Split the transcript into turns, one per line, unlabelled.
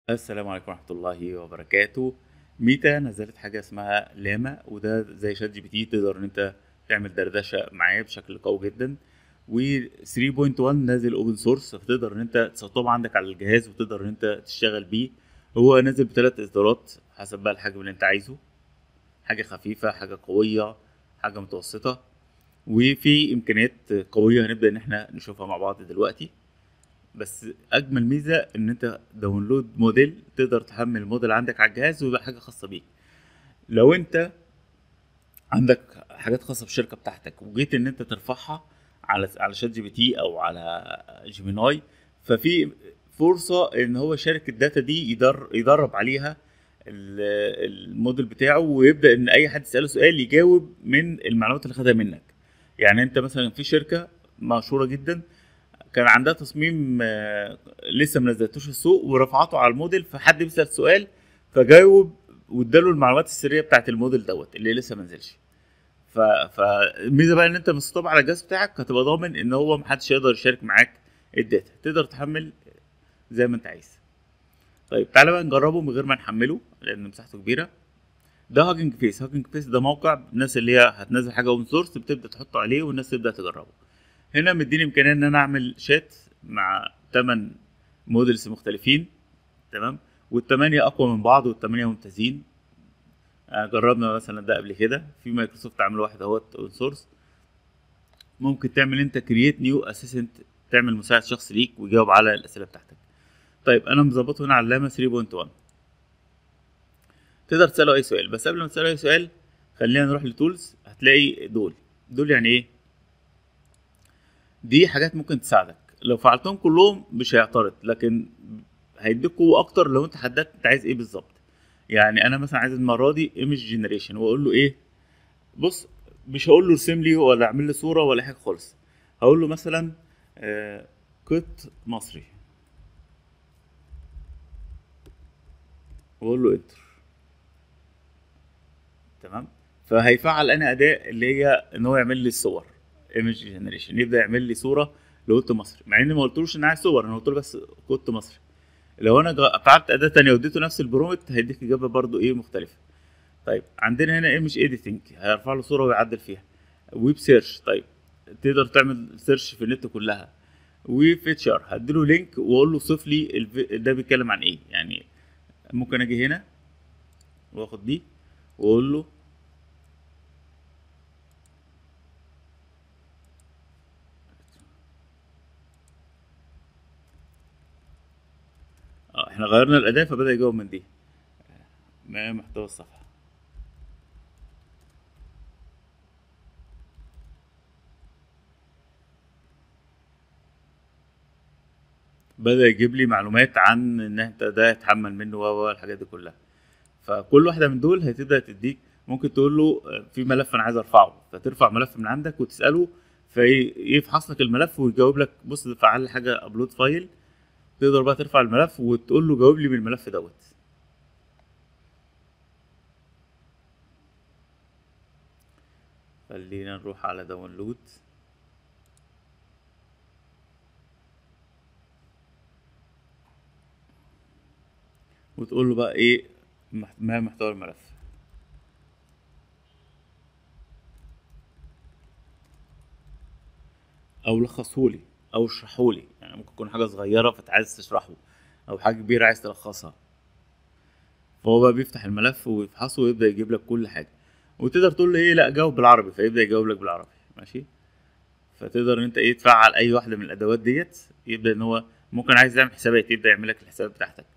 السلام عليكم ورحمة الله وبركاته ميتا نزلت حاجة اسمها لاما وده زي شات جي بي تي تقدر ان انت تعمل دردشة معاه بشكل قوي جدا و 3.1 نازل اوبن سورس فتقدر ان انت تسطبه عندك على الجهاز وتقدر ان انت تشتغل بيه هو نازل بثلاث اصدارات حسب بقى الحجم اللي انت عايزه حاجة خفيفة حاجة قوية حاجة متوسطة وفي امكانيات قوية هنبدأ ان احنا نشوفها مع بعض دلوقتي بس اجمل ميزه ان انت داونلود موديل تقدر تحمل الموديل عندك على الجهاز ويبقى حاجه خاصه بيك لو انت عندك حاجات خاصه بالشركه بتاعتك وجيت ان انت ترفعها على على شات جي بي تي او على جيميناي ففي فرصه ان هو يشارك الداتا دي يدر يدرب عليها ال- الموديل بتاعه ويبدا ان اي حد يساله سؤال يجاوب من المعلومات اللي خدها منك يعني انت مثلا في شركه مشهوره جدا كان عندها تصميم آه، لسه ما نزلتوش السوق ورفعته على الموديل فحد بيسال سؤال فجاوب واداله المعلومات السريه بتاعت الموديل دوت اللي لسه ما نزلش ف فالميزه بقى ان انت مسطوب على الجهاز بتاعك هتبقى ضامن ان هو محدش يقدر يشارك معاك الداتا تقدر تحمل زي ما انت عايز طيب تعالى بقى نجربه من غير ما نحمله لان مساحته كبيره ده هاجنج فيس هاجنج فيس ده موقع الناس اللي هي هتنزل حاجه اوبن سورس بتبدا تحطه عليه والناس تبدا تجربه هنا مديني امكانيه ان انا اعمل شات مع 8 موديلز مختلفين تمام والثمانيه اقوى من بعض والثمانيه ممتازين آه، جربنا مثلا ده قبل كده في مايكروسوفت عامل واحد اهوت اون سورس ممكن تعمل انت كرييت نيو اسيستنت تعمل مساعد شخصي ليك ويجاوب على الاسئله بتاعتك طيب انا مظبطه هنا على اللامه 3.1 تقدر تساله اي سؤال بس قبل ما تساله اي سؤال خلينا نروح لتولز هتلاقي دول دول يعني ايه دي حاجات ممكن تساعدك لو فعلتهم كلهم مش هيعترض لكن هيديك قوه اكتر لو انت حددت انت عايز ايه بالظبط يعني انا مثلا عايز المره دي ايمج جنريشن واقول له ايه بص مش هقول له ارسم لي ولا اعمل لي صوره ولا حاجه خالص هقول له مثلا آه قط مصري واقول له انتر تمام فهيفعل انا اداء اللي هي ان هو يعمل لي الصور ايمج جنريشن يبدا يعمل لي صوره لقط مصري مع اني ما قلتلوش ان عايز صور انا قلت له بس قط مصري لو انا جا- فعلت اداه تانية واديته نفس البرومت هيديك اجابه برضو ايه مختلفه طيب عندنا هنا ايمج ايديتنج هيرفع له صوره ويعدل فيها ويب سيرش طيب تقدر تعمل سيرش في النت كلها وفيتشر هديله لينك واقول له صف لي الف- ده بيتكلم عن ايه يعني ممكن اجي هنا واخد دي واقول له اه احنا غيرنا الاداه فبدا يجاوب من دي ما محتوى الصفحه بدا يجيب لي معلومات عن ان انت ده يتحمل منه و و الحاجات دي كلها فكل واحده من دول هتبدا تديك ممكن تقول له آه، في ملف انا عايز ارفعه فترفع ملف من عندك وتساله فيفحص لك الملف ويجاوب لك بص ده فعل لي حاجه ابلود فايل تقدر بقى ترفع الملف وتقول له جاوب لي من الملف دوت خلينا نروح على داونلود وتقول له بقى ايه مح- ما محتوى الملف او لخصهولي او اشرحهولي يعني ممكن يكون حاجه صغيره فانت عايز تشرحه او حاجه كبيره عايز تلخصها فهو بقى بيفتح الملف ويفحصه ويبدا يجيب لك كل حاجه وتقدر تقول له ايه لا جاوب بالعربي فيبدا يجاوب لك بالعربي ماشي فتقدر ان انت ايه تفعل اي واحده من الادوات ديت يبدا ان هو ممكن عايز يعمل حسابات يبدا يعمل لك الحسابات بتاعتك